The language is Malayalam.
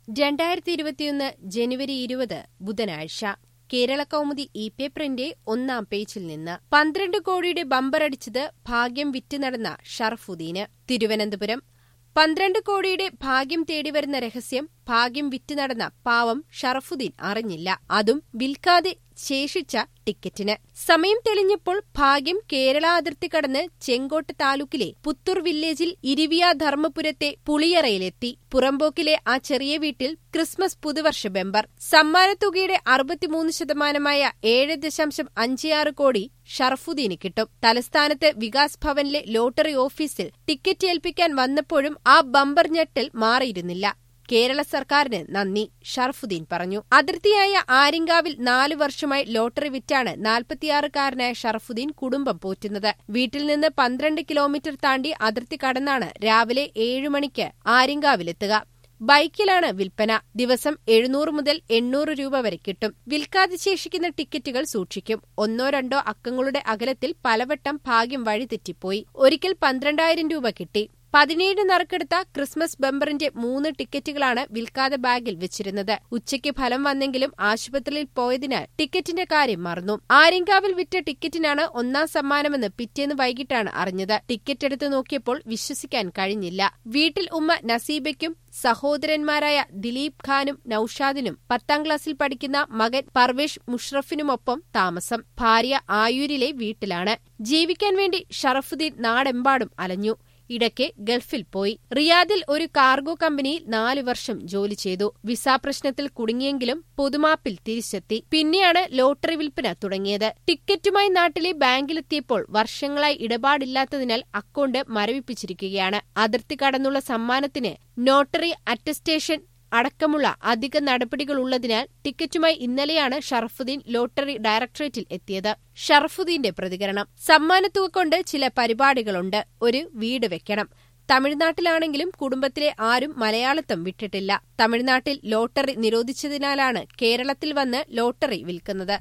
രണ്ടായിരത്തി ഇരുപത്തിയൊന്ന് ജനുവരി ഇരുപത് ബുധനാഴ്ച കേരള കൗമുദി ഇ പേപ്പറിന്റെ ഒന്നാം പേജിൽ നിന്ന് പന്ത്രണ്ട് കോടിയുടെ ബമ്പറടിച്ചത് ഭാഗ്യം വിറ്റ് നടന്ന ഷറഫുദ്ദീന് തിരുവനന്തപുരം പന്ത്രണ്ട് കോടിയുടെ ഭാഗ്യം തേടിവരുന്ന രഹസ്യം ഭാഗ്യം വിറ്റ് നടന്ന പാവം ഷറഫുദ്ദീൻ അറിഞ്ഞില്ല അതും വിൽക്കാതെ ശേഷിച്ച ടിക്കറ്റിന് സമയം തെളിഞ്ഞപ്പോൾ ഭാഗ്യം കേരള അതിർത്തി കടന്ന് ചെങ്കോട്ട താലൂക്കിലെ പുത്തൂർ വില്ലേജിൽ ഇരിവിയ ധർമ്മപുരത്തെ പുളിയറയിലെത്തി പുറമ്പോക്കിലെ ആ ചെറിയ വീട്ടിൽ ക്രിസ്മസ് പുതുവർഷ ബെമ്പർ സമ്മാനത്തുകയുടെ അറുപത്തിമൂന്ന് ശതമാനമായ ഏഴ് ദശാംശം അഞ്ചിയാറ് കോടി ഷറഫുദ്ദീന് കിട്ടും തലസ്ഥാനത്ത് വികാസ് ഭവനിലെ ലോട്ടറി ഓഫീസിൽ ടിക്കറ്റ് ഏൽപ്പിക്കാൻ വന്നപ്പോഴും ആ ബമ്പർ ഞെട്ടൽ മാറിയിരുന്നില്ല കേരള സർക്കാരിന് നന്ദി ഷർഫുദ്ദീൻ പറഞ്ഞു അതിർത്തിയായ ആര്യങ്കാവിൽ നാലു വർഷമായി ലോട്ടറി വിറ്റാണ് നാൽപ്പത്തിയാറുകാരനായ ഷറഫുദ്ദീൻ കുടുംബം പോറ്റുന്നത് വീട്ടിൽ നിന്ന് പന്ത്രണ്ട് കിലോമീറ്റർ താണ്ടി അതിർത്തി കടന്നാണ് രാവിലെ ഏഴു മണിക്ക് ആര്യങ്കാവിലെത്തുക ബൈക്കിലാണ് വിൽപ്പന ദിവസം എഴുന്നൂറ് മുതൽ എണ്ണൂറ് രൂപ വരെ കിട്ടും വിൽക്കാതെ ശേഷിക്കുന്ന ടിക്കറ്റുകൾ സൂക്ഷിക്കും ഒന്നോ രണ്ടോ അക്കങ്ങളുടെ അകലത്തിൽ പലവട്ടം ഭാഗ്യം വഴിതെറ്റിപ്പോയി ഒരിക്കൽ പന്ത്രണ്ടായിരം രൂപ കിട്ടി പതിനേഴ് നറുക്കെടുത്ത ക്രിസ്മസ് ബമ്പറിന്റെ മൂന്ന് ടിക്കറ്റുകളാണ് വിൽക്കാതെ ബാഗിൽ വെച്ചിരുന്നത് ഉച്ചയ്ക്ക് ഫലം വന്നെങ്കിലും ആശുപത്രിയിൽ പോയതിനാൽ ടിക്കറ്റിന്റെ കാര്യം മറന്നു ആര്യങ്കാവിൽ വിറ്റ ടിക്കറ്റിനാണ് ഒന്നാം സമ്മാനമെന്ന് പിറ്റേന്ന് വൈകിട്ടാണ് അറിഞ്ഞത് ടിക്കറ്റ് എടുത്തു നോക്കിയപ്പോൾ വിശ്വസിക്കാൻ കഴിഞ്ഞില്ല വീട്ടിൽ ഉമ്മ നസീബയ്ക്കും സഹോദരന്മാരായ ദിലീപ് ഖാനും നൌഷാദിനും പത്താം ക്ലാസ്സിൽ പഠിക്കുന്ന മകൻ പർവേഷ് മുഷ്റഫിനുമൊപ്പം താമസം ഭാര്യ ആയൂരിലെ വീട്ടിലാണ് ജീവിക്കാൻ വേണ്ടി ഷറഫുദ്ദീൻ നാടെമ്പാടും അലഞ്ഞു ഇടയ്ക്ക് ഗൾഫിൽ പോയി റിയാദിൽ ഒരു കാർഗോ കമ്പനിയിൽ നാലു വർഷം ജോലി ചെയ്തു വിസ പ്രശ്നത്തിൽ കുടുങ്ങിയെങ്കിലും പൊതുമാപ്പിൽ തിരിച്ചെത്തി പിന്നെയാണ് ലോട്ടറി വിൽപ്പന തുടങ്ങിയത് ടിക്കറ്റുമായി നാട്ടിലെ ബാങ്കിലെത്തിയപ്പോൾ വർഷങ്ങളായി ഇടപാടില്ലാത്തതിനാൽ അക്കൗണ്ട് മരവിപ്പിച്ചിരിക്കുകയാണ് അതിർത്തി കടന്നുള്ള സമ്മാനത്തിന് നോട്ടറി അറ്റസ്റ്റേഷൻ അടക്കമുള്ള അധിക നടപടികളുള്ളതിനാൽ ടിക്കറ്റുമായി ഇന്നലെയാണ് ഷറഫുദ്ദീൻ ലോട്ടറി ഡയറക്ടറേറ്റിൽ എത്തിയത് ഷറഫുദ്ദീന്റെ പ്രതികരണം സമ്മാനത്തുക കൊണ്ട് ചില പരിപാടികളുണ്ട് ഒരു വീട് വെക്കണം തമിഴ്നാട്ടിലാണെങ്കിലും കുടുംബത്തിലെ ആരും മലയാളിത്തം വിട്ടിട്ടില്ല തമിഴ്നാട്ടിൽ ലോട്ടറി നിരോധിച്ചതിനാലാണ് കേരളത്തിൽ വന്ന് ലോട്ടറി വിൽക്കുന്നത്